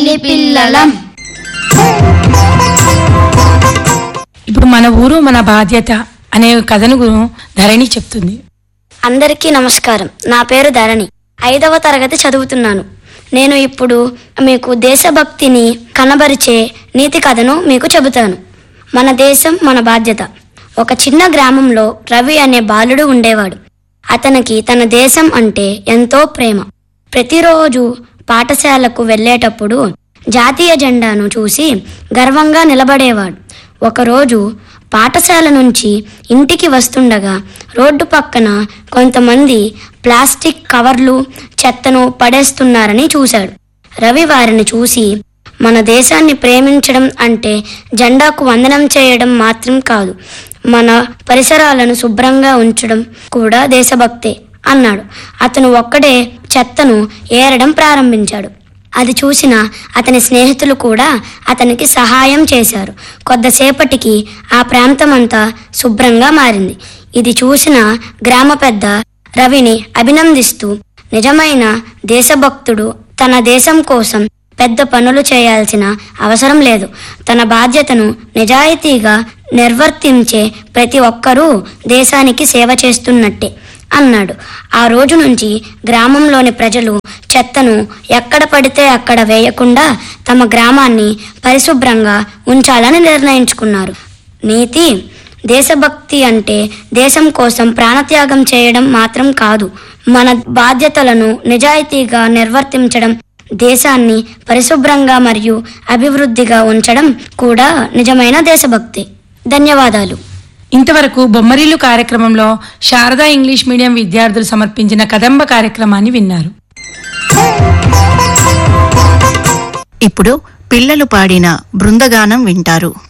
ఇంటి పిల్లలం ఇప్పుడు మన ఊరు మన బాధ్యత అనే కథను గు- ధరణి చెప్తుంది అందరికీ నమస్కారం నా పేరు ధరణి ఐదవ తరగతి చదువుతున్నాను నేను ఇప్పుడు మీకు దేశభక్తిని కనబరిచే నీతి కథను మీకు చెబుతాను మన దేశం మన బాధ్యత ఒక చిన్న గ్రామంలో రవి అనే బాలుడు ఉండేవాడు అతనికి తన దేశం అంటే ఎంతో ప్రేమ ప్రతిరోజు పాఠశాలకు వెళ్ళేటప్పుడు జాతీయ జెండాను చూసి గర్వంగా నిలబడేవాడు ఒకరోజు పాఠశాల నుంచి ఇంటికి వస్తుండగా రోడ్డు పక్కన కొంతమంది ప్లాస్టిక్ కవర్లు చెత్తను పడేస్తున్నారని చూశాడు రవి వారిని చూసి మన దేశాన్ని ప్రేమించడం అంటే జెండాకు వందనం చేయడం మాత్రం కాదు మన పరిసరాలను శుభ్రంగా ఉంచడం కూడా దేశభక్తే అన్నాడు అతను ఒక్కడే చెత్తను ఏరడం ప్రారంభించాడు అది చూసిన అతని స్నేహితులు కూడా అతనికి సహాయం చేశారు కొద్దిసేపటికి ఆ ప్రాంతమంతా శుభ్రంగా మారింది ఇది చూసిన గ్రామ పెద్ద రవిని అభినందిస్తూ నిజమైన దేశభక్తుడు తన దేశం కోసం పెద్ద పనులు చేయాల్సిన అవసరం లేదు తన బాధ్యతను నిజాయితీగా నిర్వర్తించే ప్రతి ఒక్కరూ దేశానికి సేవ చేస్తున్నట్టే అన్నాడు ఆ రోజు నుంచి గ్రామంలోని ప్రజలు చెత్తను ఎక్కడ పడితే అక్కడ వేయకుండా తమ గ్రామాన్ని పరిశుభ్రంగా ఉంచాలని నిర్ణయించుకున్నారు నీతి దేశభక్తి అంటే దేశం కోసం ప్రాణత్యాగం చేయడం మాత్రం కాదు మన బాధ్యతలను నిజాయితీగా నిర్వర్తించడం దేశాన్ని పరిశుభ్రంగా మరియు అభివృద్ధిగా ఉంచడం కూడా నిజమైన దేశభక్తి ధన్యవాదాలు ఇంతవరకు బొమ్మరిల్లు కార్యక్రమంలో శారదా ఇంగ్లీష్ మీడియం విద్యార్థులు సమర్పించిన కదంబ కార్యక్రమాన్ని విన్నారు ఇప్పుడు పిల్లలు పాడిన బృందగానం వింటారు